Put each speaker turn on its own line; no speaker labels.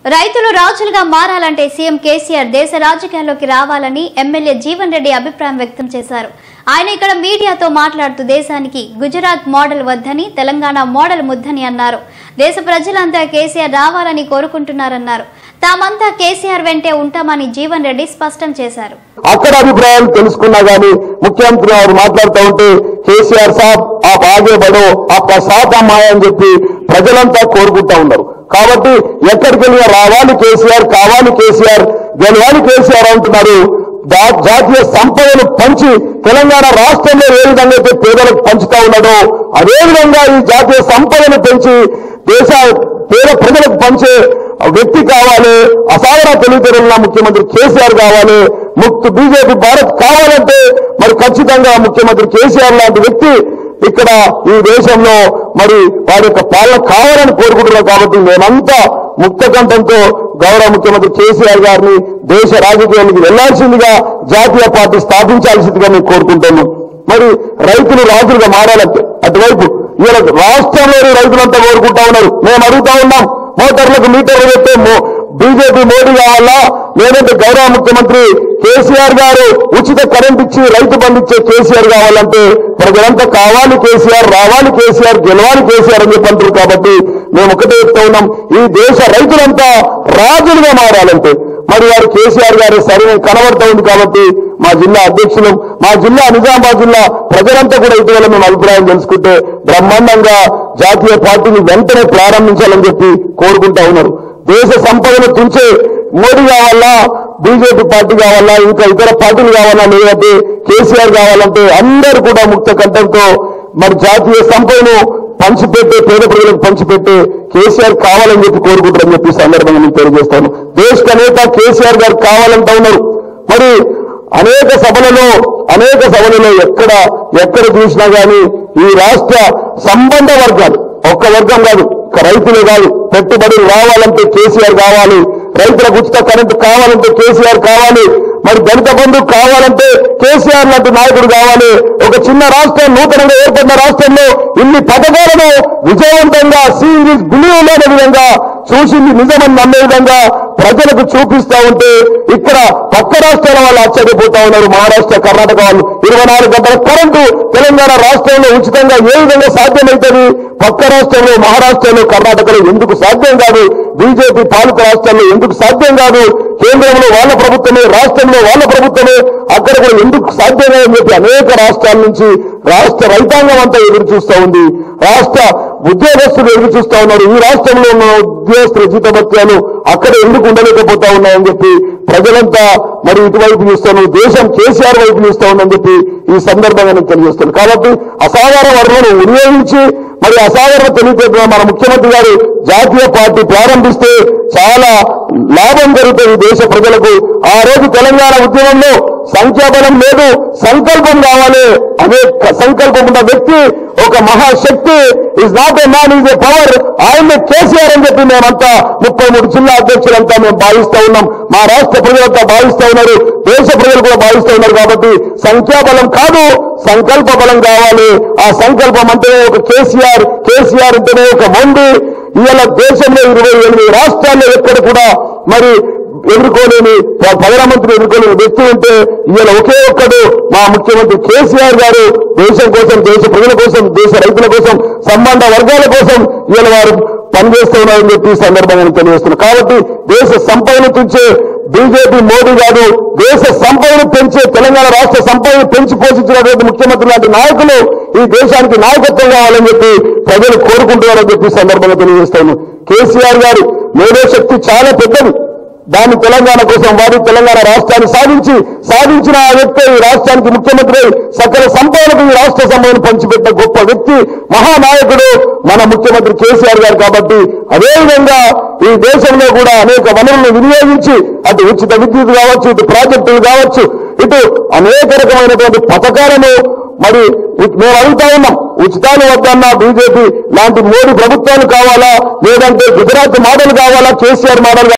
రైతులు రాజులుగా మారాలంటే సీఎం కేసీఆర్ దేశ రాజకీయాల్లోకి రావాలని ఎమ్మెల్యే జీవన్ రెడ్డి అభిప్రాయం వ్యక్తం చేశారు ఆయన ఇక్కడ మీడియాతో మాట్లాడుతూ దేశానికి గుజరాత్ మోడల్ వద్దని తెలంగాణ మోడల్ ముద్దని అన్నారు దేశ ప్రజలంతా కేసీఆర్ రావాలని కోరుకుంటున్నారన్నారు తామంతా కేసీఆర్ వెంటే ఉంటామని జీవన్ రెడ్డి స్పష్టం చేశారు
అక్కడ అభిప్రాయాలు తెలుసుకున్నా గానీ ముఖ్యమంత్రి వారు మాట్లాడుతూ ఉంటే కేసీఆర్ సాబ్ ఆ ఆగే బడో ఆ సాత్ అమ్మాయి అని చెప్పి ప్రజలంతా కోరుకుంటా ఉన్నారు కాబట్టి ఎక్కడికి వెళ్ళినా రావాలి కేసీఆర్ కావాలి కేసీఆర్ గెలవాలి కేసీఆర్ అంటున్నారు దా- జాతీయ సంపదను పంచి తెలంగాణ రాష్ట్రంలో ఏ విధంగా అయితే పేదలకు పంచుతా ఉన్నాడో అదే విధంగా ఈ జాతీయ సంపదను పెంచి దేశ పేద ప్రజలకు పంచే వ్యక్తి కావాలి అసాధారణ తెలివితేటలున్న ముఖ్యమంత్రి కేసీఆర్ కావాలి ముక్తు బీజేపీ భారత్ కావాలంటే మరి ఖచ్చితంగా ముఖ్యమంత్రి కేసీఆర్ లాంటి వ్యక్తి ఇక్కడ ఈ దేశంలో మరి వారి యొక్క పాలన కావాలని కోరుకుంటున్నాం కాబట్టి మేమంతా ముక్త కంఠంతో గౌరవ ముఖ్యమంత్రి కేసీఆర్ గారిని దేశ రాజకీయానికి వెళ్లాల్సిందిగా జాతీయ పార్టీ స్థాపించాల్సిందిగా మేము కోరుకుంటున్నాం మరి రైతులు రాజులుగా మారాలంటే అటువైపు ఇవాళ రాష్ట్రంలోని రైతులంతా కోరుకుంటా ఉన్నారు మేము అడుగుతా ఉన్నాం మోటార్లకు మీటర్లు పెట్టే మో- బీజేపీ మోడీ కావాలా లేదంటే గౌరవ ముఖ్యమంత్రి కేసీఆర్ గారు ఉచిత కరెంట్ ఇచ్చి రైతు బంధించే కేసీఆర్ కావాలంటే ప్రజలంతా కావాలి కేసీఆర్ రావాలి కేసీఆర్ గెలవాలి కేసీఆర్ అని చెప్పి అంటారు కాబట్టి మేము ఒకటే చెప్తా ఉన్నాం ఈ దేశ రైతులంతా రాజులుగా మారాలంటే మరి వారు కేసీఆర్ గారు సరైన కనబడతా ఉంది కాబట్టి మా జిల్లా అధ్యక్షులు మా జిల్లా నిజామాబాద్ జిల్లా ప్రజలంతా కూడా ఇటీవల మేము అభిప్రాయం తెలుసుకుంటే బ్రహ్మాండంగా జాతీయ పార్టీని వెంటనే ప్రారంభించాలని చెప్పి కోరుకుంటా ఉన్నారు దేశ సంపదను తుంచే మోడీ కావాలా బీజేపీ పార్టీ కావాలా ఇంకా ఇతర పార్టీలు కావాలా లేదంటే కేసీఆర్ కావాలంటే అందరూ కూడా ముక్త కంఠంతో మరి జాతీయ సంపదను పంచిపెట్టే పేద ప్రజలకు పంచిపెట్టే కేసీఆర్ కావాలని చెప్పి కోరుకుంటారని చెప్పి ఈ సందర్భంగా నేను తెలియజేస్తాను దేశ నేత కేసీఆర్ గారు కావాలంటా ఉన్నారు మరి అనేక సభలలో అనేక సభలలో ఎక్కడ ఎక్కడ చూసినా గానీ ఈ రాష్ట్ర సంబంధ వర్గాలు ఒక్క వర్గం కాదు ఒక రైతులే కాదు పెట్టుబడులు రావాలంటే కేసీఆర్ కావాలి రైతులకు ఉచిత కరెంటు కావాలంటే కేసీఆర్ కావాలి మరి దళిత బంధు కావాలంటే కేసీఆర్ లాంటి నాయకుడు కావాలి ఒక చిన్న రాష్ట్రం నూతనంగా ఏర్పడిన రాష్ట్రంలో ఇన్ని పథకాలను విజయవంతంగా సీఈస్ బిలీవ్ లేని విధంగా చూసింది నిజమని నమ్మే విధంగా ప్రజలకు చూపిస్తా ఉంటే ఇక్కడ పక్క రాష్ట్రాల వాళ్ళు ఆశ్చర్యపోతా ఉన్నారు మహారాష్ట్ర కర్ణాటక వాళ్ళు ఇరవై నాలుగు గంటల కరెంటు తెలంగాణ రాష్ట్రంలో ఉచితంగా ఏ విధంగా సాధ్యమవుతుంది పక్క రాష్ట్రంలో మహారాష్ట్రలో కర్ణాటకలో ఎందుకు సాధ్యం కాదు బీజేపీ పాలిత రాష్ట్రాల్లో ఎందుకు సాధ్యం కాదు కేంద్రంలో వాళ్ళ ప్రభుత్వమే రాష్ట్రంలో వాళ్ళ ప్రభుత్వమే అక్కడ కూడా ఎందుకు సాధ్యం కాదని చెప్పి అనేక రాష్ట్రాల నుంచి రాష్ట్ర రైతాంగం అంతా ఎదురు చూస్తా ఉంది రాష్ట్ర ఉద్యోగస్తులు ఎదురు చూస్తా ఉన్నారు ఈ రాష్ట్రంలో ఉన్న ఉద్యోగస్తుల జీతభత్యాలు అక్కడ ఎందుకు ఉండలేకపోతా ఉన్నాయని చెప్పి ప్రజలంతా మరి ఇటువైపు చూస్తాను దేశం కేసీఆర్ వైపు చూస్తా ఉందని చెప్పి ఈ సందర్భంగా నేను తెలియజేస్తాను కాబట్టి అసాధారణ వనరులను వినియోగించి మరి అసాధారణ తెలియజేస్తున్న మన ముఖ్యమంత్రి గారు జాతీయ పార్టీ ప్రారంభిస్తే చాలా లాభం జరుగుతుంది దేశ ప్రజలకు ఆ రోజు తెలంగాణ ఉద్యమంలో సంఖ్యాబలం లేదు సంకల్పం కావాలి అనే క- సంకల్పం ఉన్న వ్యక్తి ఒక మహాశక్తి is not a man is a power ఆయన కేసీఆర్ అని చెప్పి మేమంతా ముప్పై మూడు జిల్లా అధ్యక్షులంతా మేము భావిస్తా ఉన్నాం మా రాష్ట్ర ప్రజలంతా భావిస్తా ఉన్నారు దేశ ప్రజలు కూడా భావిస్తా ఉన్నారు కాబట్టి సంఖ్యాబలం కాదు సంకల్ప బలం కావాలి ఆ సంకల్పం అంటేనే ఒక కేసీఆర్ కేసీఆర్ అంటేనే ఒక మొండి ఇవాళ దేశంలో ఇరవై ఎనిమిది రాష్ట్రాల్లో ఎక్కడ కూడా మరి ఎదుర్కోలేని ప్ర- ప్రధానమంత్రి ఎదుర్కోలేని వ్యక్తి ఉంటే ఇవాళ ఒకే ఒక్కడు మా ముఖ్యమంత్రి కేసీఆర్ గారు దేశం కోసం దేశ ప్రజల కోసం దేశ రైతుల కోసం సంబంధ వర్గాల కోసం ఇవాళ వారు పనిచేస్తూ ఉన్నారని చెప్పి ఈ సందర్భంగా నేను తెలియజేస్తున్నాను కాబట్టి దేశ సంపదను తెచ్చే బీజేపీ మోడీ గారు దేశ సంపదను పెంచే తెలంగాణ రాష్ట్ర సంపదను పెంచి పోషించినటువంటి ముఖ్యమంత్రి లాంటి నాయకులు ఈ దేశానికి నాయకత్వం కావాలని చెప్పి ప్రజలు కోరుకుంటున్నారని చెప్పి ఈ సందర్భంగా తెలియజేస్తాను కేసీఆర్ గారు మేధో శక్తి చాలా పెద్దది దాన్ని తెలంగాణ కోసం వారి తెలంగాణ రాష్ట్రాన్ని సాధించి సాధించిన ఆ వ్యక్తి ఈ రాష్ట్రానికి ముఖ్యమంత్రి అయి సకల సంపదలకు ఈ రాష్ట్ర సంపదను పంచిపెట్టిన గొప్ప వ్యక్తి మహానాయకుడు మన ముఖ్యమంత్రి కేసీఆర్ గారు కాబట్టి అదేవిధంగా ఈ దేశంలో కూడా అనేక వనరులను వినియోగించి అటు ఉచిత విద్యుత్ కావచ్చు ఇటు ప్రాజెక్టులు కావచ్చు ఇటు అనేక రకమైనటువంటి పథకాలను మరి ఉ- మేము అడుగుతా ఉన్నాం ఉచితాలు వద్దన్నా బీజేపీ లాంటి మోడీ ప్రభుత్వాలు కావాలా లేదంటే గుజరాత్ మోడల్ కావాలా కేసీఆర్ మోడల్